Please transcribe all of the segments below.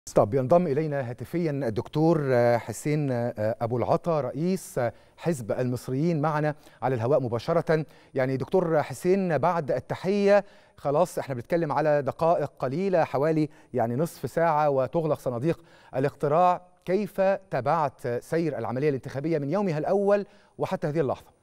طب ينضم إلينا هاتفيا الدكتور حسين أبو العطا رئيس حزب المصريين معنا على الهواء مباشرة يعني دكتور حسين بعد التحية خلاص احنا بنتكلم على دقائق قليلة حوالي يعني نصف ساعة وتغلق صناديق الاقتراع كيف تابعت سير العملية الانتخابية من يومها الأول وحتى هذه اللحظة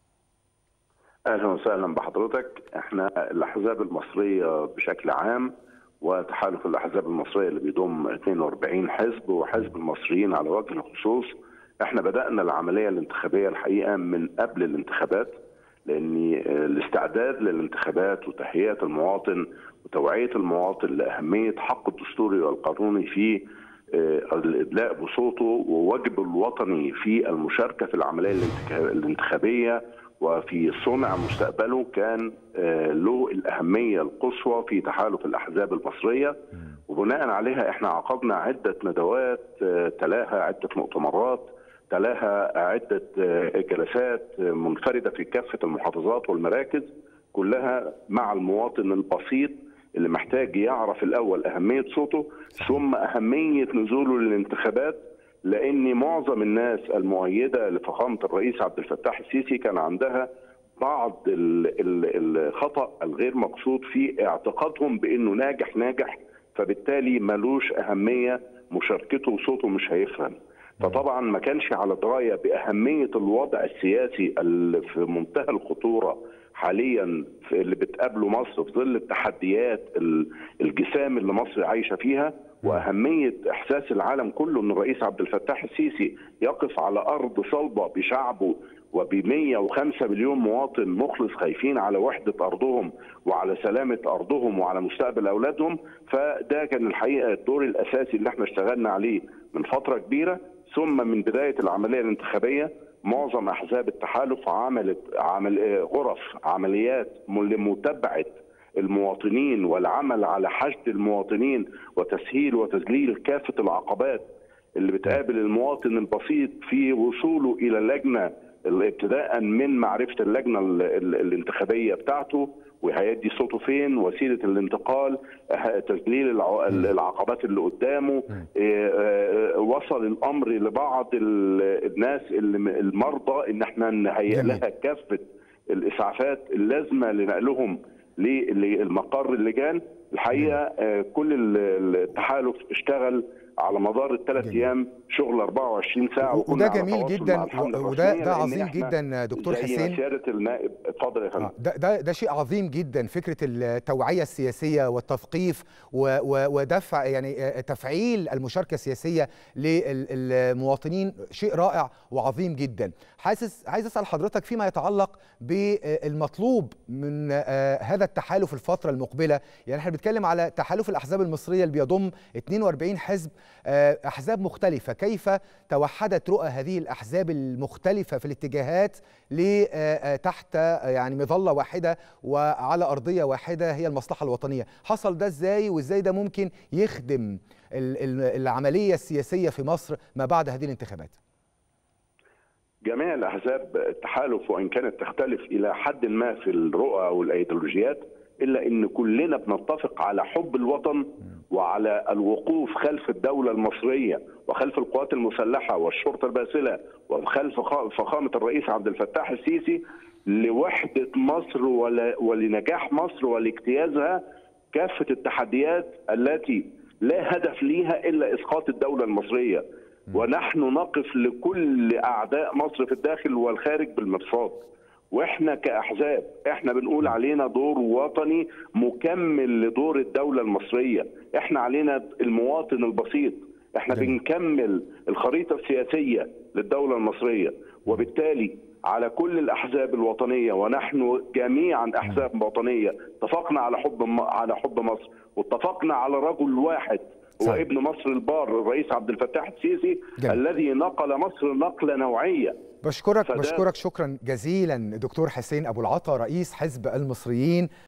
اهلا وسهلا بحضرتك احنا الاحزاب المصريه بشكل عام وتحالف الاحزاب المصريه اللي بيضم 42 حزب وحزب المصريين على وجه الخصوص احنا بدانا العمليه الانتخابيه الحقيقه من قبل الانتخابات لان الاستعداد للانتخابات وتهيئه المواطن وتوعيه المواطن لاهميه حقه الدستوري والقانوني في الادلاء بصوته وواجبه الوطني في المشاركه في العمليه الانتخابيه وفي صنع مستقبله كان له الأهمية القصوى في تحالف الأحزاب المصرية وبناء عليها احنا عقدنا عدة ندوات تلاها عدة مؤتمرات تلاها عدة جلسات منفردة في كافة المحافظات والمراكز كلها مع المواطن البسيط اللي محتاج يعرف الأول أهمية صوته ثم أهمية نزوله للانتخابات لان معظم الناس المؤيده لفخامه الرئيس عبد الفتاح السيسي كان عندها بعض الخطا الغير مقصود في اعتقادهم بانه ناجح ناجح فبالتالي ملوش اهميه مشاركته وصوته مش هيفهم فطبعا ما كانش على درايه باهميه الوضع السياسي اللي في منتهى الخطوره حاليا في اللي بتقابله مصر في ظل التحديات الجسام اللي مصر عايشه فيها واهميه احساس العالم كله ان الرئيس عبد الفتاح السيسي يقف على ارض صلبه بشعبه وب 105 مليون مواطن مخلص خايفين على وحده ارضهم وعلى سلامه ارضهم وعلى مستقبل اولادهم فده كان الحقيقه الدور الاساسي اللي احنا اشتغلنا عليه من فتره كبيره ثم من بدايه العمليه الانتخابيه معظم احزاب التحالف عملت عمل غرف عمليات لمتابعه المواطنين والعمل على حشد المواطنين وتسهيل وتذليل كافه العقبات اللي بتقابل المواطن البسيط في وصوله الى اللجنه ابتداء من معرفه اللجنه الانتخابيه بتاعته وهيدي صوته فين وسيله الانتقال تذليل العقبات اللي قدامه وصل الامر لبعض الناس المرضى ان احنا نهيئ لها كافه الاسعافات اللازمه لنقلهم للمقر اللجان الحقيقه كل التحالف اشتغل على مدار الثلاث ايام شغل 24 ساعه وده جميل جدا وده ده عظيم جدا دكتور حسين سياده النائب اتفضل يا فندم ده, ده ده شيء عظيم جدا فكره التوعيه السياسيه والتثقيف ودفع يعني تفعيل المشاركه السياسيه للمواطنين شيء رائع وعظيم جدا حاسس عايز اسال حضرتك فيما يتعلق بالمطلوب من هذا التحالف الفتره المقبله يعني احنا بنتكلم على تحالف الاحزاب المصريه اللي بيضم 42 حزب احزاب مختلفه كيف توحدت رؤى هذه الاحزاب المختلفه في الاتجاهات تحت يعني مظله واحده وعلى ارضيه واحده هي المصلحه الوطنيه حصل ده ازاي وازاي ده ممكن يخدم العمليه السياسيه في مصر ما بعد هذه الانتخابات جميع الاحزاب التحالف وان كانت تختلف الى حد ما في الرؤى والايديولوجيات الا ان كلنا بنتفق على حب الوطن وعلى الوقوف خلف الدوله المصريه وخلف القوات المسلحه والشرطه الباسله وخلف فخامه الرئيس عبد الفتاح السيسي لوحده مصر ولنجاح مصر ولاجتيازها كافه التحديات التي لا هدف ليها الا اسقاط الدوله المصريه ونحن نقف لكل اعداء مصر في الداخل والخارج بالمرصاد واحنا كاحزاب احنا بنقول علينا دور وطني مكمل لدور الدوله المصريه احنا علينا المواطن البسيط احنا جميل. بنكمل الخريطه السياسيه للدوله المصريه وبالتالي على كل الاحزاب الوطنيه ونحن جميعا احزاب وطنيه اتفقنا على حب على حب مصر واتفقنا على رجل واحد هو ابن مصر البار الرئيس عبد الفتاح السيسي جميل. الذي نقل مصر نقله نوعيه بشكرك بشكرك شكرا جزيلا دكتور حسين ابو العطا رئيس حزب المصريين